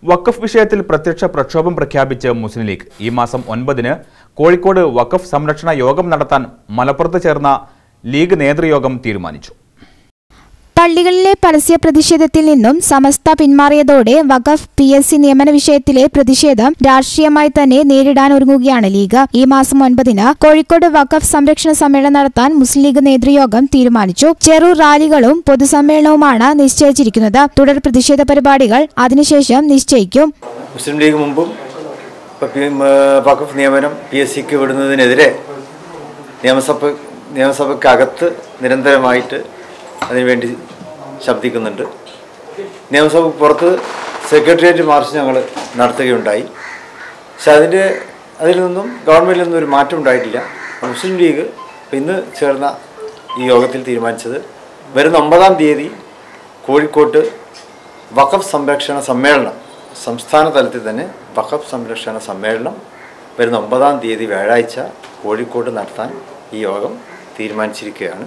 വഖഫ് വിഷയത്തിൽ പ്രത്യക്ഷ പ്രക്ഷോഭം പ്രഖ്യാപിച്ച് മുസ്ലിം ലീഗ് ഈ മാസം ഒൻപതിന് കോഴിക്കോട് വഖഫ് സംരക്ഷണ യോഗം നടത്താൻ മലപ്പുറത്ത് ചേർന്ന ലീഗ് നേതൃയോഗം തീരുമാനിച്ചു പള്ളികളിലെ പരസ്യ പ്രതിഷേധത്തിൽ നിന്നും സമസ്ത പിന്മാറിയതോടെ വഖഫ് പി എസ് സി നിയമന വിഷയത്തിലെ പ്രതിഷേധം രാഷ്ട്രീയമായി തന്നെ നേരിടാനൊരുങ്ങുകയാണ് ലീഗ് ഈ മാസം ഒൻപതിന് കോഴിക്കോട് വഖഫ് സംരക്ഷണ സമ്മേളനം നടത്താൻ മുസ്ലിം ലീഗ് നേതൃയോഗം തീരുമാനിച്ചു ചെറു റാലികളും പൊതുസമ്മേളനവുമാണ് നിശ്ചയിച്ചിരിക്കുന്നത് തുടർ പ്രതിഷേധ പരിപാടികൾ അതിനുശേഷം നിശ്ചയിക്കും മുസ്ലിം ലീഗ് മുമ്പും ഇപ്പോൾ പി ഉം, വഖഫ് നിയമനം പി എസ് സിക്ക് വിടുന്നതിനെതിരെ നിയമസഭ നിയമസഭയ്ക്കകത്ത് നിരന്തരമായിട്ട് അതിനുവേണ്ടി ശബ്ദിക്കുന്നുണ്ട് നിയമസഭ പുറത്ത് സെക്രട്ടേറിയറ്റ് മാർച്ച് ഞങ്ങൾ നടത്തുകയുണ്ടായി പക്ഷെ അതിൻ്റെ അതിൽ നിന്നും ഗവൺമെൻറ്റിൽ നിന്നും ഒരു മാറ്റം ഉണ്ടായിട്ടില്ല മുസ്ലിം ലീഗ് ഇപ്പം ഇന്ന് ചേർന്ന ഈ യോഗത്തിൽ തീരുമാനിച്ചത് വരുന്ന ഒമ്പതാം തീയതി കോഴിക്കോട്ട് വഖഫ് സംരക്ഷണ സമ്മേളനം സംസ്ഥാന തലത്തിൽ തന്നെ വഖഫ് സംരക്ഷണ സമ്മേളനം വരുന്ന ഒമ്പതാം തീയതി വ്യാഴാഴ്ച കോഴിക്കോട് നടത്താൻ ഈ യോഗം തീരുമാനിച്ചിരിക്കുകയാണ്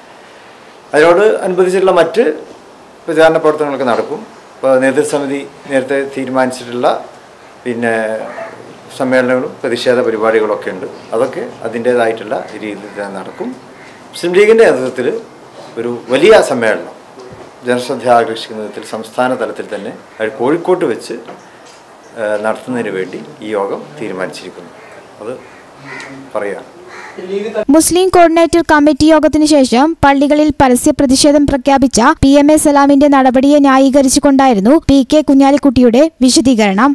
അതിനോട് അനുബന്ധിച്ചിട്ടുള്ള മറ്റ് പ്രചാരണ പ്രവർത്തനങ്ങളൊക്കെ നടക്കും ഇപ്പോൾ നേതൃസമിതി നേരത്തെ തീരുമാനിച്ചിട്ടുള്ള പിന്നെ സമ്മേളനങ്ങളും പ്രതിഷേധ പരിപാടികളൊക്കെ ഉണ്ട് അതൊക്കെ അതിൻ്റേതായിട്ടുള്ള രീതിയിൽ തന്നെ നടക്കും മുസ്ലിം ലീഗിൻ്റെ നേതൃത്വത്തിൽ ഒരു വലിയ സമ്മേളനം ജനശ്രദ്ധ ആകർഷിക്കുന്ന വിധത്തിൽ സംസ്ഥാന തലത്തിൽ തന്നെ അത് കോഴിക്കോട്ട് വെച്ച് ആ, നടത്തുന്നതിന് വേണ്ടി ഈ യോഗം തീരുമാനിച്ചിരിക്കുന്നു അത് പറയാം മുസ്ലിം കോർഡിനേറ്റർ കമ്മിറ്റി യോഗത്തിനു ശേഷം പള്ളികളിൽ പരസ്യ പ്രതിഷേധം പ്രഖ്യാപിച്ച പി എം എ സലാമിന്റെ നടപടിയെ ന്യായീകരിച്ചുകൊണ്ടായിരുന്നു പി കെ കുഞ്ഞാലിക്കുട്ടിയുടെ വിശദീകരണം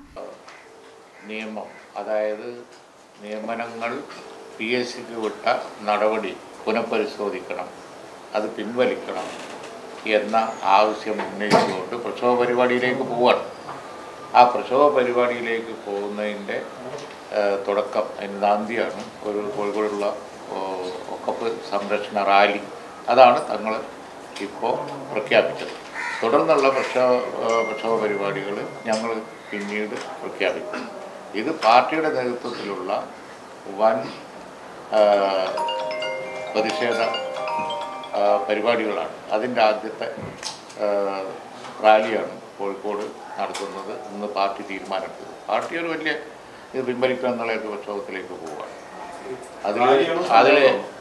നിയമം അതായത് നിയമനങ്ങൾ പി എസ് സിക്ക് വിട്ട നടപടി പുനഃപരിശോധിക്കണം അത് പിൻവലിക്കണം എന്ന ആവശ്യം ഉന്നയിച്ചുകൊണ്ട് പ്രക്ഷോഭ പരിപാടിയിലേക്ക് പോവാണ് ആ പ്രക്ഷോഭ പരിപാടിയിലേക്ക് പോകുന്നതിൻ്റെ ഏഹ്, തുടക്കം അതിന് നാന്തിയാണ് ഒരു കോഴിക്കോടുള്ള ഓ- ഒക്കപ്പ് സംരക്ഷണ റാലി അതാണ് തങ്ങൾ ഇപ്പോൾ പ്രഖ്യാപിച്ചത് തുടർന്നുള്ള പ്രക്ഷോഭ ഏഹ്, പ്രക്ഷോഭ പരിപാടികൾ ഞങ്ങൾ പിന്നീട് പ്രഖ്യാപിക്കും ഇത് പാർട്ടിയുടെ നേതൃത്വത്തിലുള്ള വൻ ഏഹ്, പ്രതിഷേധ ആ, പരിപാടികളാണ് അതിൻ്റെ ആദ്യത്തെ ആ, റാലിയാണ് കോഴിക്കോട് നടത്തുന്നത് ഇന്ന് പാർട്ടി തീരുമാനമെടുത്തത് പാർട്ടി ഒരു വലിയ ഇത് പിൻവലിക്കുക എന്നുള്ള ഒരു പ്രക്ഷോഭത്തിലേക്ക് പോവുകയാണ് അതിൽ അതിൽ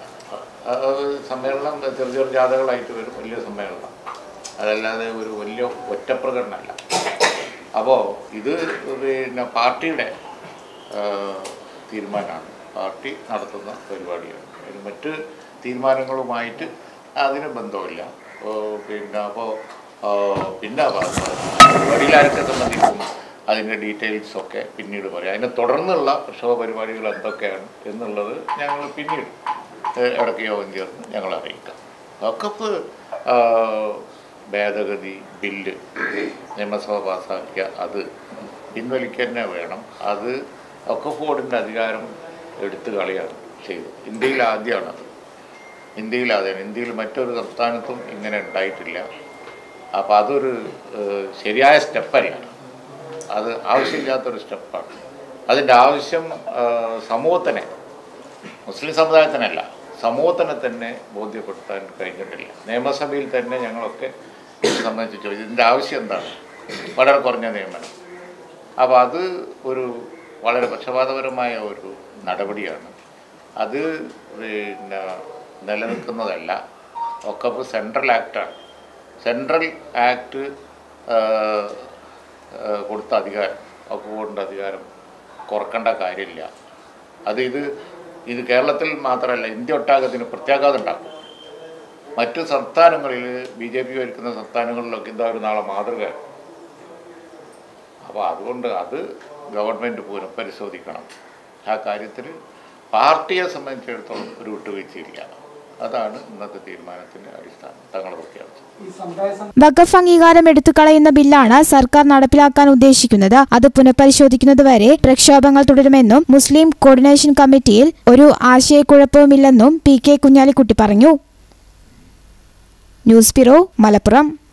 സമ്മേളനം ചെറിയ ചെറിയ ജാഥകളായിട്ട് വരും വലിയ സമ്മേളനം അതല്ലാതെ ഒരു വലിയ ഒറ്റപ്രകടനമല്ല അപ്പോൾ ഇത് പിന്നെ പാർട്ടിയുടെ ആ, തീരുമാനമാണ് പാർട്ടി നടത്തുന്ന പരിപാടിയാണ് അതിന് മറ്റ് തീരുമാനങ്ങളുമായിട്ട് അതിന് ബന്ധമില്ല ഓ, പിന്നെ അപ്പോൾ പിന്നെ പ- പരിപാടിയിൽ ആരൊക്കെ സംബന്ധിക്കും അതിൻ്റെ ഡീറ്റെയിൽസ് ഒക്കെ പിന്നീട് പറയാം അതിനെ തുടർന്നുള്ള പ്രക്ഷോഭ പരിപാടികൾ എന്തൊക്കെയാണ് എന്നുള്ളത് ഞങ്ങൾ പിന്നീട് ഏഹ്, ഇടയ്ക്ക് യോഗം ചേർന്ന് ഞങ്ങൾ അറിയിക്കാം വക്കപ്പ് ആ, ഭേദഗതി ബില്ല് നിയമസഭ പാസ്സാക്കിയ അത് പിൻവലിക്കുക തന്നെ വേണം അത് വക്കഫ് ബോർഡിൻ്റെ അധികാരം എടുത്തു കളയാണ് ചെയ്തത് ഇന്ത്യയിൽ ആദ്യമാണത് ഇന്ത്യയിൽ ആദ്യമാണ് ഇന്ത്യയിൽ മറ്റൊരു സംസ്ഥാനത്തും ഇങ്ങനെ ഉണ്ടായിട്ടില്ല അപ്പോൾ അതൊരു ഏഹ്, ശരിയായ സ്റ്റെപ്പല്ല അത് ആവശ്യമില്ലാത്തൊരു സ്റ്റെപ്പാണ് അതിൻ്റെ ആവശ്യം ഏഹ്, സമൂഹത്തിനെ മുസ്ലിം സമുദായത്തിനല്ല സമൂഹത്തിനെ തന്നെ ബോധ്യപ്പെടുത്താൻ കഴിഞ്ഞിട്ടില്ല നിയമസഭയിൽ തന്നെ ഞങ്ങളൊക്കെ ഇത് സംബന്ധിച്ച് ചോദിച്ചു ഇതിൻ്റെ ആവശ്യം എന്താണ് വളരെ കുറഞ്ഞ നിയമനം അപ്പോൾ അത് ഒരു വളരെ പക്ഷപാതപരമായ ഒരു നടപടിയാണ് അത് പിന്നെ നിലനിൽക്കുന്നതല്ല ഒക്കെ ഇപ്പോൾ സെൻട്രൽ ആക്റ്റാണ് സെൻട്രൽ ആക്ട് കൊടുത്ത അധികാരം ഒക്കെ ബോർഡിൻ്റെ അധികാരം കുറക്കേണ്ട കാര്യമില്ല അത് ഇത് ഇത് കേരളത്തിൽ മാത്രമല്ല ഇന്ത്യ ഒട്ടാകത്തിന് പ്രത്യാഘാതം ഉണ്ടാക്കും മറ്റു സംസ്ഥാനങ്ങളിൽ ബി ജെ പി ഭരിക്കുന്ന സംസ്ഥാനങ്ങളിലൊക്കെ ഇതാ ഒരു നാളെ മാതൃകയാണ് അപ്പോൾ അതുകൊണ്ട് അത് ഗവൺമെൻറ് പുനഃപരിശോധിക്കണം ആ കാര്യത്തിൽ പാർട്ടിയെ സംബന്ധിച്ചിടത്തോളം ഒരു വിട്ടുവീഴ്ചയില്ല അതാണ് ഇന്നത്തെ തീരുമാനത്തിൻ്റെ അടിസ്ഥാനം തങ്ങൾ പ്രഖ്യാപിച്ചത് വഖഫ് അംഗീകാരം എടുത്തുകളയുന്ന ബില്ലാണ് സർക്കാർ നടപ്പിലാക്കാൻ ഉദ്ദേശിക്കുന്നത് അത് പുനഃപരിശോധിക്കുന്നതുവരെ പ്രക്ഷോഭങ്ങൾ തുടരുമെന്നും മുസ്ലിം കോർഡിനേഷൻ കമ്മിറ്റിയിൽ ഒരു ആശയക്കുഴപ്പവുമില്ലെന്നും പി കെ കുഞ്ഞാലിക്കുട്ടി പറഞ്ഞു ന്യൂസ് ബ്യൂറോ മലപ്പുറം